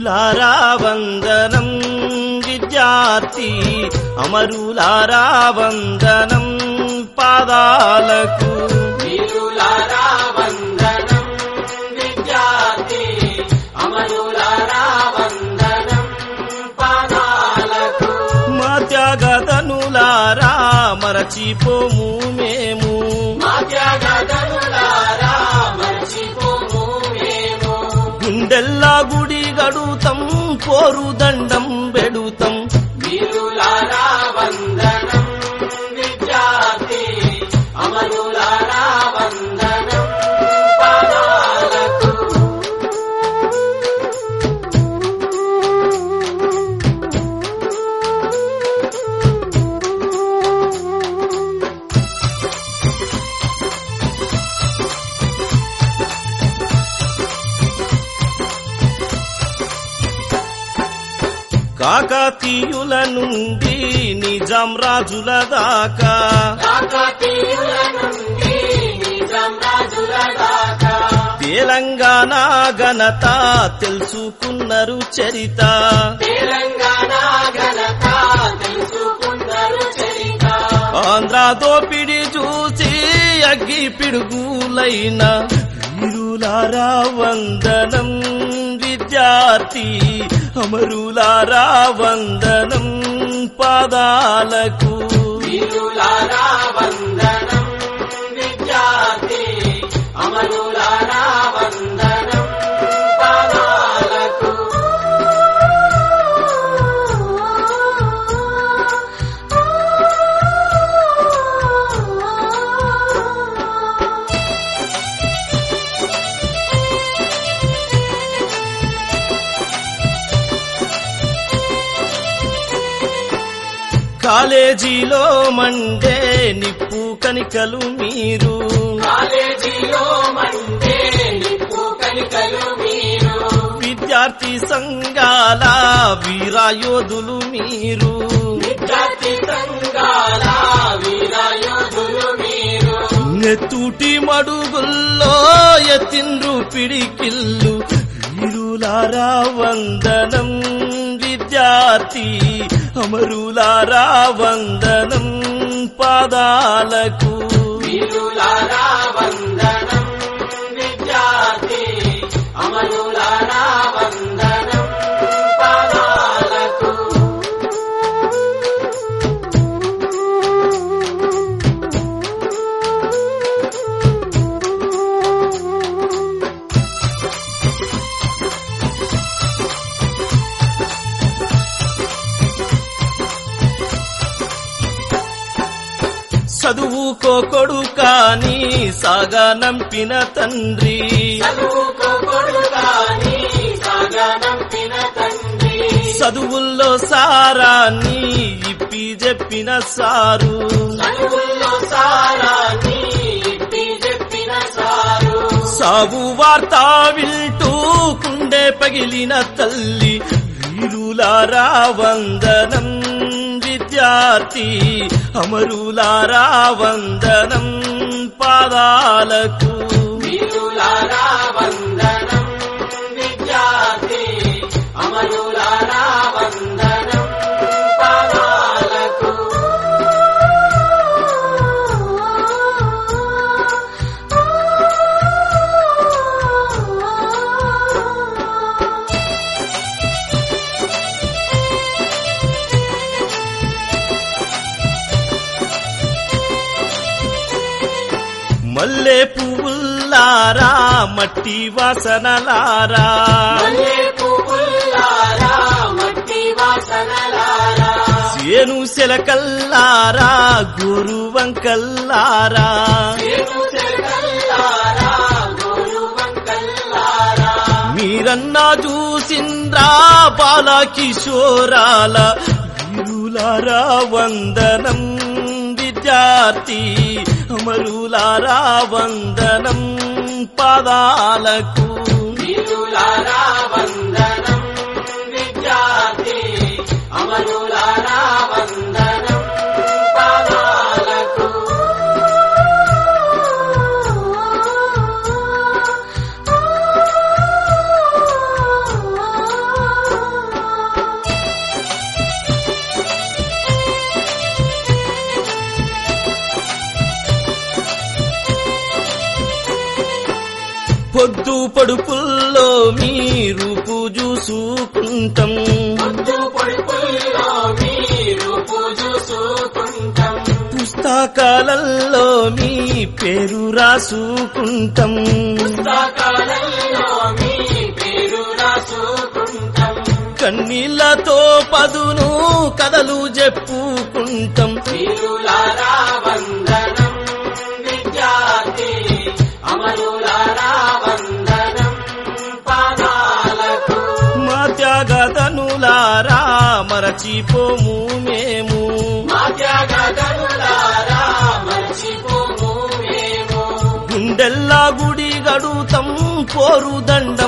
వీరులారా వందనం విద్యార్థి అమరులారా వందనం పాదాలకు వీరులారా వందనం విద్యార్థి అమరులారా వందనం పాదాలకు మా త్యాగదనులారా మరచిపోము మేము మా త్యాగదనులారా మర్చిపోము మేము గుండెల్లా గుడి గడుతం పోరు దండం పెడుతాం వీరులారా వందనం విద్యార్థి అమరులారా వందనం పాదాలకు కాకతీయుల నుండి నిజాం రాజుల దాకా కాకతీయుల నుండి నిజాం రాజుల దాకా తెలంగాణ ఘనత తెలుసుకున్నారు చరిత తెలంగాణ ఘనత తెలుసుకున్నారు చరిత ఆంధ్ర దోపిడి చూసి అగ్గి పిడుగులైన వీరులారా వందనం విద్యార్థి అమరులారా వందనం పాదాలకు వీరులారా వందనం విద్యార్థి అమరులారా వందనం పాదాలకు కాలేజీలో మండే నిప్పు కనికలు మీరు కాలేజీలో మండే నిప్పు కనికలు మీరు విద్యార్థి సంఘాల వీరాయోధులు మీరు విద్యార్థి సంఘాల వీరాయోధులు మీరు నెత్తూటి మడుగుల్లో ఎత్తిండ్రు పిడికిల్లు వీరులారా వందనం విద్యార్థి అమరులారా వందనం పాదాలకు వీరులారా వందనం విద్యార్థి అమరులారా వందనం పాదాలకు చదువుకో కొడుకాని సాగనంపిన తండ్రి చదువుకో కొడుకాని సాగనంపిన తండ్రి చదువుల్లో సారాన్ని ఇప్పి చెప్పిన సారు చదువుల్లో సారాన్ని ఇప్పి చెప్పిన సారు సాగు వార్త వింటూ కుండే పగిలిన తల్లి వీరులారా వందనం విద్యార్థి అమరులారా వందనం పాదాలకు వీరులారా వందనం విద్యార్థి అమరులారా వందనం పాదాలకు మల్లె పువ్వుల్లారా మట్టి వాసనలారా మల్లె పువ్వుల్లారా మట్టి వాసనలారా సేను సెలకల్లారా గురు వంకల్లారా ఏను చెరకల్లారా గోరు వంకల్లారా మీరన్నా చూసింద్రా బాల కిషోరాల వీరులారా వందనం విద్యార్థి అమరులారా వందనం పాదాలకు వీరులారా వందనం విద్యార్థి అమరులారా వందనం పాదాలకు పొద్దు పడుపుల్లో మీరు చూసుకుంటాం పొద్దు పొడుపుల్లో మీరు పూజుసుకుంటాం పుస్తకాలలో మీ పేరు రాసుకుంటాం పుస్తకాలలో మీ పేరు రాసుకుంటాం కన్నీళ్లతో పదును కథలు చెప్పుకుంటాం వీరులారా వందనం విద్యార్థి అమరులారా వందనం పాదాలకు మా త్యాగదనులారా మరచిపోము మేము మా త్యాగదనులారా మర్చిపోము మేము గుండెల్లా గుడి గడుతం పోరు దండ